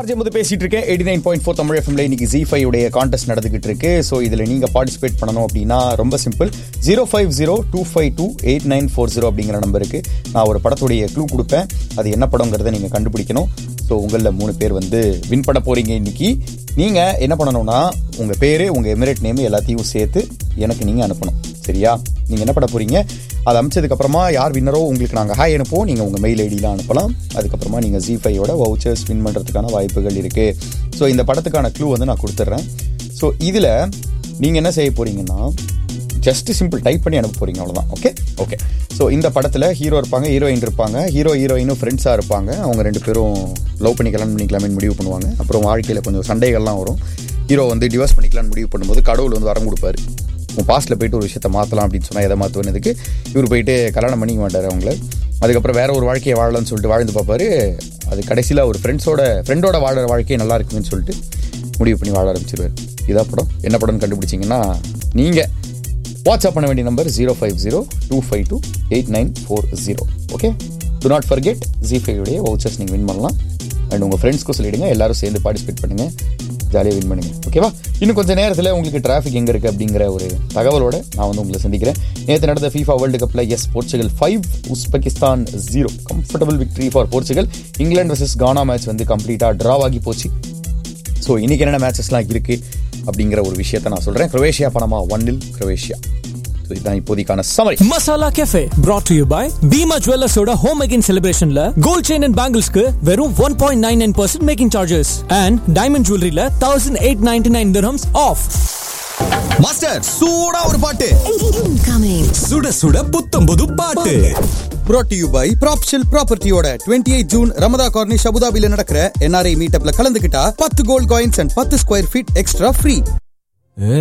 RJ Muthu பேசிட்டு இருக்கேன் eighty nine point four Tamil எஃப்எம்ல இன்னைக்கு ஜி ஃபைவ் உடைய கான்டெஸ்ட் நடந்துகிட்டு இருக்கு ஸோ இதில் நீங்க பார்ட்டிசிபேட் பண்ணணும் அப்படின்னா ரொம்ப simple zero five zero two five two eight nine four zero அப்படிங்கிற நம்பருக்கு நான் ஒரு படத்துடைய க்ளூ கொடுப்பேன் அது என்ன படங்கிறத நீங்க கண்டுபிடிக்கணும் ஸோ உங்களில் மூணு பேர் வந்து வின் பண்ண போறீங்க இன்னைக்கு நீங்க என்ன பண்ணணும்னா உங்க பேரு உங்க எமிரேட் நேம் எல்லாத்தையும் சேர்த்து எனக்கு நீங்க அனுப்பணும் சரியா நீங்க என்ன பண்ண போறீங்க அதை அமைச்சதுக்கு அப்புறமா யார் வின்னரோ உங்களுக்கு நாங்கள் ஹாய் அனுப்புவோம் நீங்கள் உங்கள் மெயில் ஐடியில் அனுப்பலாம் அதுக்கப்புறமா நீங்கள் ஜி ஃபைவோட வவுச்சர்ஸ் வின் பண்ணுறதுக்கான வாய்ப்புகள் இருக்குது ஸோ இந்த படத்துக்கான க்ளூ வந்து நான் கொடுத்துட்றேன் ஸோ இதில் நீங்கள் என்ன செய்ய போறீங்கன்னா ஜஸ்ட் சிம்பிள் டைப் பண்ணி அனுப்ப போறீங்க அவ்வளோதான் ஓகே ஓகே ஸோ இந்த படத்தில் ஹீரோ இருப்பாங்க ஹீரோயின் இருப்பாங்க ஹீரோ ஹீரோயினும் ஃப்ரெண்ட்ஸாக இருப்பாங்க அவங்க ரெண்டு பேரும் லவ் பண்ணி கல்யாணம் பண்ணிக்கலாம்னு முடிவு பண்ணுவாங்க அப்புறம் வாழ்க்கையில் கொஞ்சம் சண்டைகள்லாம் வரும் ஹீரோ வந்து டிவோர்ஸ் பண்ணிக்கலாம்னு முடிவு பண்ணும்போது கடவுள் வந்து வரம் கொடுப்பாரு உன் பாஸ்ட்டில் போயிட்டு ஒரு விஷயத்த மாற்றலாம் அப்படின்னு சொன்னால் எதை மாற்றுவதுக்கு இவர் போயிட்டு கல்யாணம் பண்ணிக்க மாட்டார் அவங்கள அதுக்கப்புறம் வேற ஒரு வாழ்க்கையை வாழலாம்னு சொல்லிட்டு வாழ்ந்து பார்ப்பாரு அது கடைசியில் ஒரு ஃப்ரெண்ட்ஸோட ஃப்ரெண்டோட வாழற வாழ்க்கையை நல்லா இருக்குன்னு சொல்லிட்டு முடிவு பண்ணி வாழ ஆரம்பிச்சிருவார் இதான் படம் என்ன படம்னு கண்டுபிடிச்சிங்கன்னா நீங்கள் வாட்ஸ்அப் பண்ண வேண்டிய number zero five zero two five two eight nine four zero okay do not forget G ஃபைவுடைய வவுச்சர்ஸ் நீங்கள் வின் பண்ணலாம் அண்ட் உங்கள் ஃப்ரெண்ட்ஸ்க்கும் சொல்லிடுங்க எல்லாரும் சேர்ந்து பார்ட்டிசிபேட் பண்ணுங்க ஜாலியாக வின் பண்ணுங்க ஓகேவா இன்னும் கொஞ்சம் நேரத்தில் உங்களுக்கு டிராஃபிக் எங்கே இருக்குது அப்படிங்கிற ஒரு தகவலோட நான் வந்து உங்களை சந்திக்கிறேன் நேற்று நடந்த ஃபீஃபா வேர்ல்டு கப்பில் yes Portugal five Uzbekistan zero comfortable victory for Portugal இங்கிலாந்து வர்சஸ் கானா மேட்ச் வந்து கம்ப்ளீட்டாக ட்ராவ் ஆகி போச்சு ஸோ இன்னைக்கு என்னென்ன மேட்சஸ்லாம் இருக்கு அப்படிங்கிற ஒரு விஷயத்த நான் சொல்கிறேன் குரோவேஷியா பணமா ஒன்னில் குரோவேஷியா ஸோ இதுதான் இப்போதைக்கான summary Masala cafe brought to you by Bhima ஜுவல்லர்ஸோட ஹோம் மேக்கிங் செலிப்ரேஷன்ல கோல்ட் செயின் அண்ட் பேங்கிள்ஸ்க்கு வெறும் one point nine nine percent making charges and diamond ஜுவல்லரியில thousand eight ninety nine drums of master சூடா ஒரு பாட்டு Incoming. சுட சுட புத்தம் புது பாட்டு brought to you by ப்ராப்ஷில் ப்ராப்பர்ட்டியோட 28 ஜூன் ரமதா கார்னிஷ் அபுதாபில நடக்கிற என்ஆர்ஐ மீட்டப்ல கலந்துக்கிட்டா பத்து கோல்ட் காயின்ஸ் அண்ட் பத்து ஸ்கொயர் ஃபீட் எக்ஸ்ட்ரா ஃப்ரீ